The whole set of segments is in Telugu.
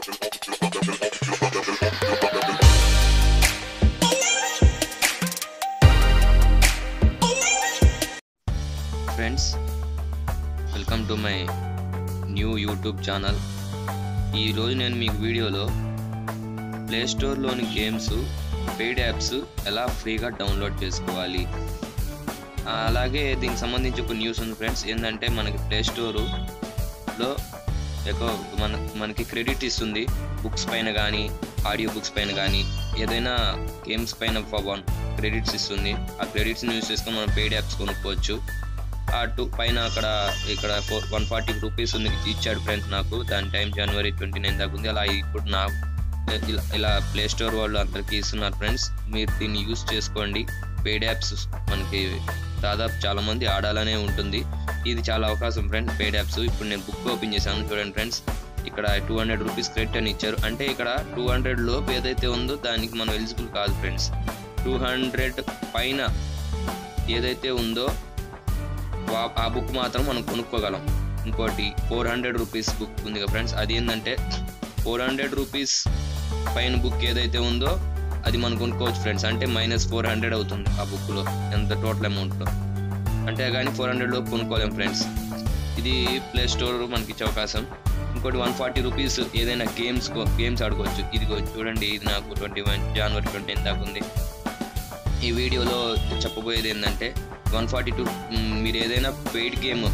friends welcome to my new YouTube channel ఈరోజు నేను మీకు వీడియోలో ప్లే స్టోర్లోని గేమ్స్ పెయిడ్ యాప్స్ ఎలా ఫ్రీగా డౌన్లోడ్ చేసుకోవాలి ఆ, అలాగే దీనికి సంబంధించి ఒక న్యూస్ ఉంది ఫ్రెండ్స్ ఏంటంటే మనకి ప్లే స్టోరులో ఎక్కువ మన మనకి క్రెడిట్ ఇస్తుంది బుక్స్ పైన కానీ ఆడియో బుక్స్ పైన కానీ ఏదైనా గేమ్స్ పైన వన్ క్రెడిట్స్ ఇస్తుంది ఆ క్రెడిట్స్ని యూస్ చేసుకొని మనం పెయిడ్ యాప్స్ కొనుక్కోవచ్చు ఆ టూ పైన అక్కడ ఇక్కడ ఫోర్ వన్ ఫార్టీ రూపీస్ ఉంది ఇచ్చాడు ఫ్రెండ్స్ నాకు దాని టైం జనవరి ట్వంటీ నైన్ దాకా ఉంది అలా ఇప్పుడు నా ఇలా ఇలా ప్లే స్టోర్ వాళ్ళు అందరికీ ఇస్తున్నారు ఫ్రెండ్స్ మీరు దీన్ని యూస్ చేసుకోండి పెయిడ్ యాప్స్ మనకి దాదాపు చాలా మంది ఆడాలనే ఉంటుంది ఇది చాలా అవకాశం ఫ్రెండ్స్ పెయిడ్ యాప్స్ ఇప్పుడు నేను బుక్ ఓపెన్ చేశాను చూడండి ఫ్రెండ్స్ ఇక్కడ టూ హండ్రెడ్ రూపీస్ క్రెడిట్ అని ఇచ్చారు అంటే ఇక్కడ టూ హండ్రెడ్ లోపు ఏదైతే ఉందో దానికి మనం ఎలిజిబుల్ కాదు ఫ్రెండ్స్ టూ హండ్రెడ్ పైన ఏదైతే ఉందో వా- ఆ బుక్ మాత్రం మనం కొనుక్కోగలం ఇంకోటి ఫోర్ హండ్రెడ్ రూపీస్ బుక్ ఉంది కదా ఫ్రెండ్స్ అది ఏంటంటే ఫోర్ హండ్రెడ్ రూపీస్ పైన బుక్ ఏదైతే ఉందో అది మనం కొనుక్కోవచ్చు ఫ్రెండ్స్ అంటే మైనస్ ఫోర్ హండ్రెడ్ అవుతుంది ఆ బుక్లో ఎంత టోటల్ అమౌంట్లో అంటే కానీ ఫోర్ హండ్రెడ్లో కొనుక్కోలేం ఫ్రెండ్స్ ఇది ప్లే స్టోర్ మనకి ఇచ్చే అవకాశం ఇంకోటి వన్ ఫార్టీ రూపీస్ ఏదైనా గేమ్స్ గేమ్స్ ఆడుకోవచ్చు ఇది చూడండి ఇది నాకు ట్వంటీ వన్ జనవరి ట్వంటీ దాకా ఉంది ఈ వీడియోలో చెప్పబోయేది ఏంటంటే వన్ ఫార్టీ టూ మీరు ఏదైనా paid game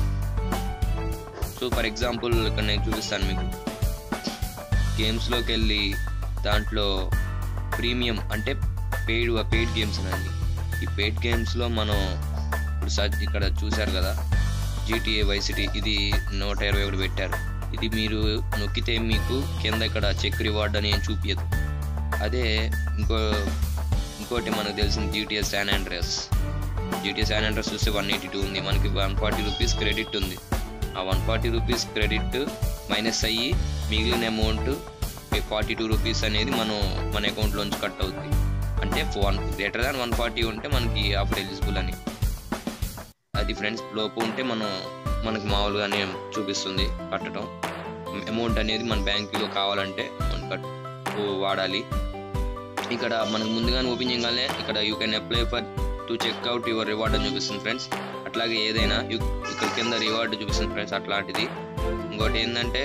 so for example ఇక్కడ నేను చూపిస్తాను మీకు గేమ్స్లోకి వెళ్ళి దాంట్లో ప్రీమియం అంటే పెయిడ్ పెయిడ్ గేమ్స్ అండి ఈ పెయిడ్ గేమ్స్లో మనం ఇప్పుడు సర్చ్ ఇక్కడ చూశారు కదా జీటీఏ వైసిటీ ఇది నూట ఇరవై ఒకటి పెట్టారు ఇది మీరు నొక్కితే మీకు కింద ఇక్కడ చెక్ రివార్డ్ అని ఏం చూపించదు అదే ఇంకో ఇంకోటి మనకు తెలిసిన GTA San Andreas GTA San Andreas చూస్తే వన్ ఎయిటీ టూ ఉంది మనకి వన్ ఫార్టీ రూపీస్ క్రెడిట్ ఉంది ఆ one forty rupees credit minus అయ్యి మిగిలిన అమౌంట్ ఫార్టీ టూ రూపీస్ అనేది మనం మన అకౌంట్లోంచి కట్ అవుతుంది అంటే one greater than one forty ఉంటే మనకి ఆఫర్ ఎలిజిబుల్ అని అది ఫ్రెండ్స్ లోపు ఉంటే మనం మనకి మామూలుగానే చూపిస్తుంది కట్టడం అమౌంట్ అనేది మన బ్యాంకులో కావాలంటే మనం కట్ వాడాలి ఇక్కడ మనకు ముందుగానే ఓపెన్ చేయగానే ఇక్కడ you can apply for to check out your reward అని చూపిస్తుంది ఫ్రెండ్స్ అట్లాగే ఏదైనా you- ఇక్కడ కింద రివార్డ్ చూపిస్తుంది ఫ్రెండ్స్ అట్లాంటిది ఇంకోటి ఏంటంటే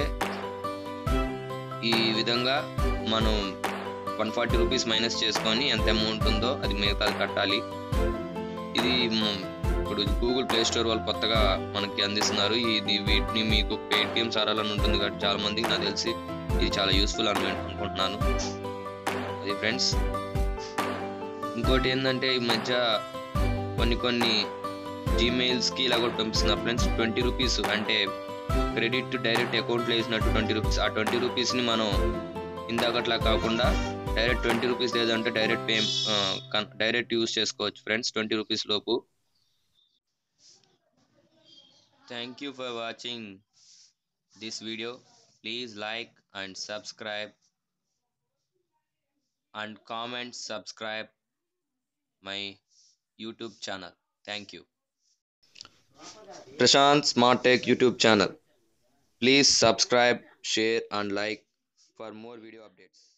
ఈ విధంగా మనం వన్ ఫార్టీ రూపీస్ మైనస్ చేసుకొని ఎంత అమౌంట్ ఉందో అది మిగతాది కట్టాలి ఇది మ్, ఇప్పుడు గూగుల్ ప్లే స్టోర్ వాళ్ళు కొత్తగా మనకి అందిస్తున్నారు ఇది వీటిని మీకు పెయిడ్ గేమ్స్ ఆడాలని ఉంటుంది కాబట్టి చాలా మందికి నాకు తెలిసి ఇది చాలా యూస్ఫుల్ అని అనుకుంటున్నాను అది ఫ్రెండ్స్ ఇంకోటి ఏంటంటే ఈ మధ్య కొన్ని కొన్ని జీమెయిల్స్కి ఇలా కూడా పంపిస్తున్నారు ఫ్రెండ్స్ ట్వంటీ రూపీస్ అంటే క్రెడిట్ డైరెక్ట్ అకౌంట్లో వేసినట్టు ట్వంటీ రూపీస్ ఆ ట్వంటీ రూపీస్ని మనం ఇందాకట్లా కాకుండా డైరెక్ట్ ట్వంటీ రూపీస్ లేదంటే డైరెక్ట్ పే డైరెక్ట్ యూస్ చేసుకోవచ్చు ఫ్రెండ్స్ ట్వంటీ రూపీస్ లోపు thank you for watching this video please like and subscribe and comment subscribe my youtube channel thank you prashant smart tech youtube channel please subscribe share and like for more video updates